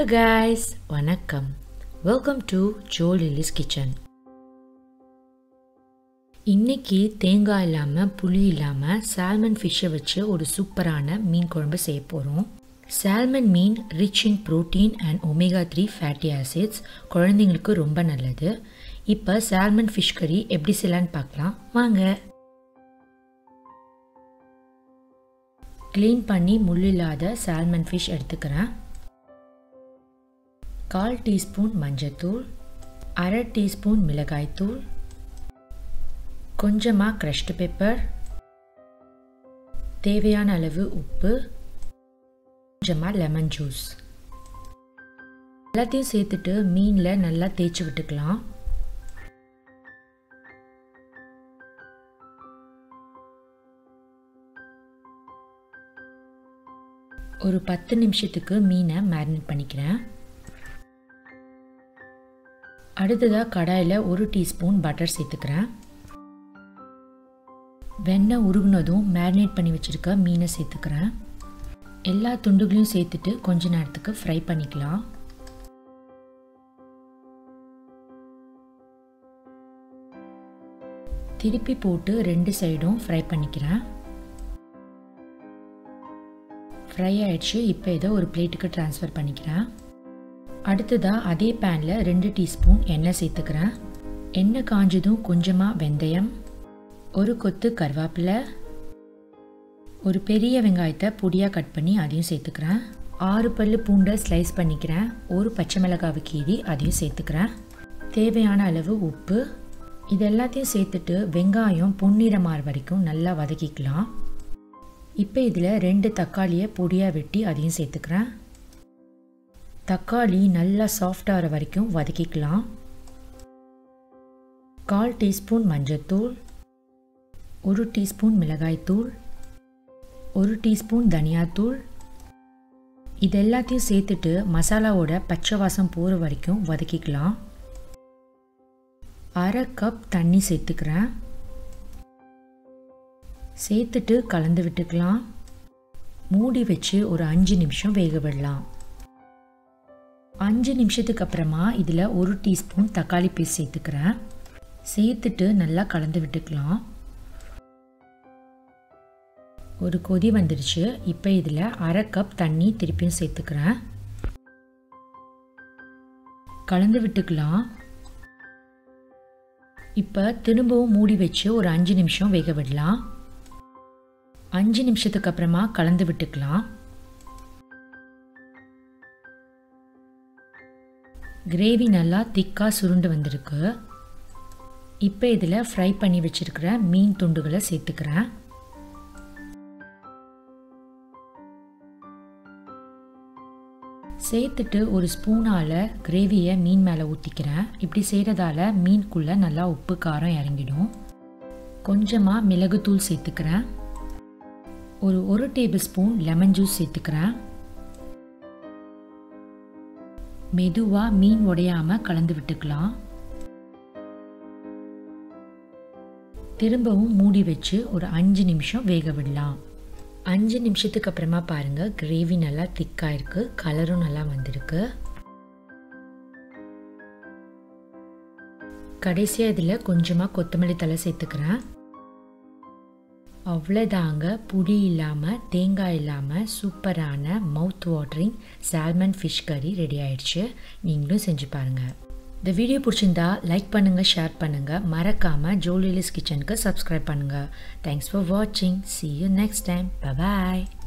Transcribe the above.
guys வணக்கம் welcome to ஜோ லிலிஸ் கிச்சன் இன்னைக்கு தேங்காய் இல்லாமல் புளி இல்லாமல் சால்மன் ஃபிஷ்ஷை வச்சு ஒரு சூப்பரான மீன் குழம்பு செய்ய போகிறோம் சால்மன் மீன் rich in protein and omega three fatty acids குழந்தைங்களுக்கு ரொம்ப நல்லது இப்போ சால்மன் ஃபிஷ் கறி எப்படி செய்யலான்னு பார்க்கலாம் வாங்க க்ளீன் பண்ணி முள் இல்லாத சால்மன் ஃபிஷ் எடுத்துக்கிறேன் கால் டீஸ்பூன் மஞ்சத்தூள் அரை டீஸ்பூன் மிளகாய்த்தூள் கொஞ்சமாக க்ரஷ்டு பெப்பர் தேவையான அளவு உப்பு கொஞ்சமாக லெமன் ஜூஸ் எல்லாத்தையும் சேர்த்துட்டு மீனில் நல்லா தேய்ச்சி விட்டுக்கலாம் ஒரு பத்து நிமிஷத்துக்கு மீனை மேரினேட் பண்ணிக்கிறேன் அடுத்ததாக கடாயில் ஒரு டீஸ்பூன் பட்டர் சேர்த்துக்கிறேன் வெண்ணெய் உருகுனதும் மேரினேட் பண்ணி வச்சுருக்க மீனை சேர்த்துக்கிறேன் எல்லா துண்டுகளையும் சேர்த்துட்டு கொஞ்ச நேரத்துக்கு ஃப்ரை பண்ணிக்கலாம் திருப்பி போட்டு ரெண்டு சைடும் ஃப்ரை பண்ணிக்கிறேன் ஃப்ரை ஆயிடுச்சு இப்போ இதை ஒரு பிளேட்டுக்கு ட்ரான்ஸ்ஃபர் பண்ணிக்கிறேன் அடுத்ததாக அதே பேனில் ரெண்டு டீஸ்பூன் எண்ணெய் சேர்த்துக்கிறேன் எண்ணெய் காஞ்சதும் கொஞ்சமாக வெந்தயம் ஒரு கொத்து கருவேப்பிலை ஒரு பெரிய வெங்காயத்தை பொடியாக கட் பண்ணி அதையும் சேர்த்துக்கிறேன் ஆறு பல்லு பூண்டை ஸ்லைஸ் பண்ணிக்கிறேன் ஒரு பச்சை மிளகாவை கீறி அதையும் சேர்த்துக்கிறேன் தேவையான அளவு உப்பு இது எல்லாத்தையும் சேர்த்துட்டு வெங்காயம் பொன்னிறமாற வரைக்கும் நல்லா வதக்கிக்கலாம் இப்போ இதில் ரெண்டு தக்காளியை பொடியாக வெட்டி அதையும் சேர்த்துக்கிறேன் தக்காளி நல்லா சாஃப்டாகிற வரைக்கும் வதக்கிக்கலாம் கால் டீஸ்பூன் மஞ்சத்தூள் ஒரு டீஸ்பூன் மிளகாய்த்தூள் ஒரு டீஸ்பூன் தனியாத்தூள் இது எல்லாத்தையும் சேர்த்துட்டு மசாலாவோட பச்சை வாசம் போகிற வரைக்கும் வதக்கிக்கலாம் அரை கப் தண்ணி சேர்த்துக்கிறேன் சேர்த்துட்டு கலந்து விட்டுக்கலாம் மூடி வச்சு ஒரு அஞ்சு நிமிஷம் வேக விடலாம் அஞ்சு நிமிஷத்துக்கு அப்புறமா இதில் ஒரு டீஸ்பூன் தக்காளி பீஸ் சேர்த்துக்கிறேன் சேர்த்துட்டு நல்லா கலந்து விட்டுக்கலாம் ஒரு கொதி வந்துருச்சு இப்போ இதில் அரை கப் தண்ணி திருப்பியும் சேர்த்துக்கிறேன் கலந்து விட்டுக்கலாம் இப்போ திரும்பவும் மூடி வச்சு ஒரு அஞ்சு நிமிஷம் வேக விடலாம் அஞ்சு நிமிஷத்துக்கு அப்புறமா கலந்து விட்டுக்கலாம் கிரேவி நல்லா திக்காக சுருண்டு வந்திருக்கு இப்போ இதில் ஃப்ரை பண்ணி வச்சுருக்கிற மீன் துண்டுகளை சேர்த்துக்கிறேன் சேர்த்துட்டு ஒரு ஸ்பூனால் கிரேவியை மீன் மேலே ஊற்றிக்கிறேன் இப்படி செய்கிறதால மீனுக்குள்ளே நல்லா உப்பு காரம் இறங்கிடும் கொஞ்சமாக மிளகுத்தூள் சேர்த்துக்கிறேன் ஒரு ஒரு டேபிள் ஸ்பூன் லெமன் ஜூஸ் சேர்த்துக்கிறேன் மெதுவாக மீன் உடையாமல் கலந்து விட்டுக்கலாம் திரும்பவும் மூடி வச்சு ஒரு அஞ்சு நிமிஷம் வேக விடலாம் அஞ்சு நிமிஷத்துக்கு அப்புறமா பாருங்கள் கிரேவி நல்லா திக்காக இருக்குது கலரும் நல்லா வந்திருக்கு கடைசியாக இதில் கொஞ்சமாக கொத்தமல்லி தலை சேர்த்துக்கிறேன் அவ்வளோதாங்க புளி இல்லாமல் தேங்காய் இல்லாமல் சூப்பரான mouth watering salmon fish curry ready ஆயிடுச்சு நீங்களும் செஞ்சு பாருங்கள் இந்த வீடியோ பிடிச்சிருந்தா லைக் பண்ணுங்கள் ஷேர் பண்ணுங்கள் மறக்காமல் ஜோலிலிஸ் கிச்சனுக்கு சப்ஸ்கிரைப் பண்ணுங்கள் தேங்க்ஸ் ஃபார் வாட்சிங் see you next time bye